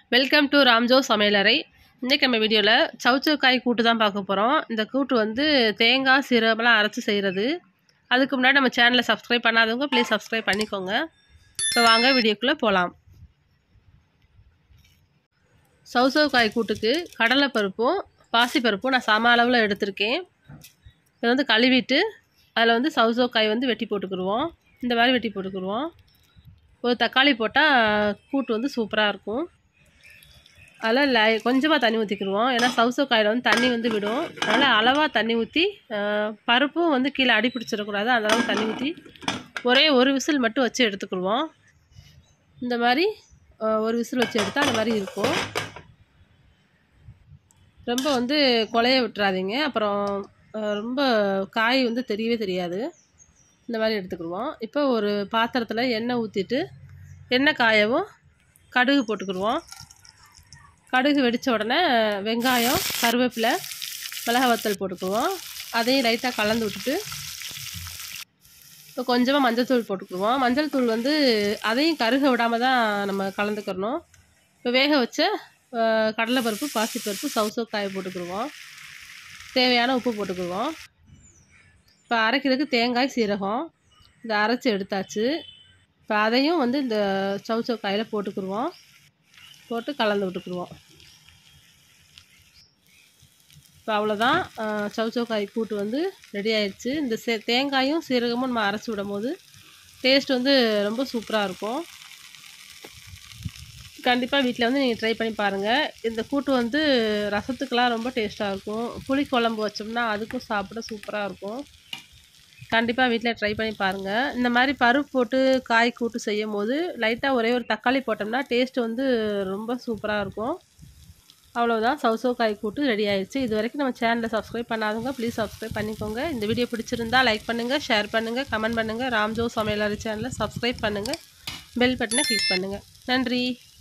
welcome to ராம்ஜோ சமையலறை இன்றைக்கி நம்ம வீடியோவில் சவுச்சவு காய் கூட்டு தான் பார்க்க போகிறோம் இந்த கூட்டு வந்து தேங்காய் சீரகமெல்லாம் அரைச்சி செய்கிறது அதுக்கு முன்னாடி நம்ம சேனலை சப்ஸ்கிரைப் பண்ணாதவங்க ப்ளீஸ் சப்ஸ்கிரைப் பண்ணிக்கோங்க இப்போ வாங்க வீடியோக்குள்ளே போகலாம் சவுசவு காய் கூட்டுக்கு கடலைப்பருப்பும் பாசிப்பருப்பும் நான் சம அளவில் எடுத்திருக்கேன் இதை வந்து கழுவிட்டு அதில் வந்து சவுசவு காய் வந்து வெட்டி போட்டுக்கிடுவோம் இந்த மாதிரி வெட்டி போட்டுக்கிடுவோம் ஒரு தக்காளி போட்டால் கூட்டு வந்து சூப்பராக இருக்கும் அதில் லை கொஞ்சமாக தண்ணி ஊற்றிக்கிடுவோம் ஏன்னா சவுசவு காயில் வந்து தண்ணி வந்து விடும் அதனால் அளவாக தண்ணி ஊற்றி பருப்பும் வந்து கீழே அடி பிடிச்சிடக்கூடாது அந்த அளவுக்கு தண்ணி ஊற்றி ஒரே ஒரு விசில் மட்டும் வச்சு எடுத்துக்கிடுவோம் இந்த மாதிரி ஒரு விசில் வச்சு எடுத்தால் அந்த மாதிரி இருக்கும் ரொம்ப வந்து கொலைய விட்டுறாதீங்க அப்புறம் ரொம்ப காய் வந்து தெரியவே தெரியாது இந்த மாதிரி எடுத்துக்கிடுவோம் இப்போ ஒரு பாத்திரத்தில் எண்ணெய் ஊற்றிட்டு எண்ணெய் காயவும் கடுகு போட்டுக்கிடுவோம் கடுகு வெடித்த உடனே வெங்காயம் கருவேப்பிலை மிளகா வத்தல் போட்டுக்குவோம் அதையும் லைட்டாக கலந்து விட்டுட்டு இப்போ கொஞ்சமாக மஞ்சள் தூள் போட்டுக்குவோம் மஞ்சள் தூள் வந்து அதையும் கருக விடாமல் தான் நம்ம கலந்துக்கிறணும் இப்போ வேக வச்ச கடலைப்பருப்பு பாசிப்பருப்பு சவுசோ காய போட்டுக்கிடுவோம் தேவையான உப்பு போட்டுக்குவோம் இப்போ அரைக்கிறதுக்கு தேங்காய் சீரகம் இந்த அரைச்சி எடுத்தாச்சு இப்போ அதையும் வந்து இந்த சவுச்சோ காயில் போட்டுக்கிடுவோம் போட்டு கலந்து விட்டுக்குருவோம் இப்போ அவ்வளோதான் சவுச்சோ காய் கூட்டு வந்து ரெடி ஆயிடுச்சு இந்த சே தேங்காயும் சீரகமும் நம்ம அரைச்சி விடும் போது டேஸ்ட் வந்து ரொம்ப சூப்பராக இருக்கும் கண்டிப்பாக வீட்டில் வந்து நீங்கள் ட்ரை பண்ணி பாருங்கள் இந்த கூட்டு வந்து ரசத்துக்கெலாம் ரொம்ப டேஸ்ட்டாக இருக்கும் புளி குழம்பு வச்சோம்னா அதுக்கும் சாப்பிட சூப்பராக இருக்கும் கண்டிப்பாக வீட்டில் ட்ரை பண்ணி பாருங்கள் இந்த மாதிரி பருப்பு போட்டு காய் கூட்டு செய்யும் போது லைட்டாக ஒரே ஒரு தக்காளி போட்டோம்னா டேஸ்ட் வந்து ரொம்ப சூப்பராக இருக்கும் அவ்வளோதான் சவுசோ காய் கூட்டு ரெடி ஆயிடுச்சு இது வரைக்கும் நம்ம சேனலை சப்ஸ்கிரைப் பண்ணாதவங்க ப்ளீஸ் சப்ஸ்கிரைப் பண்ணிக்கோங்க இந்த வீடியோ பிடிச்சிருந்தா லைக் பண்ணுங்கள் ஷேர் பண்ணுங்கள் கமெண்ட் பண்ணுங்கள் ராம்ஜோ சமையலரி சேனலை சப்ஸ்கிரைப் பண்ணுங்கள் பெல் பட்டனை கிளிக் பண்ணுங்கள் நன்றி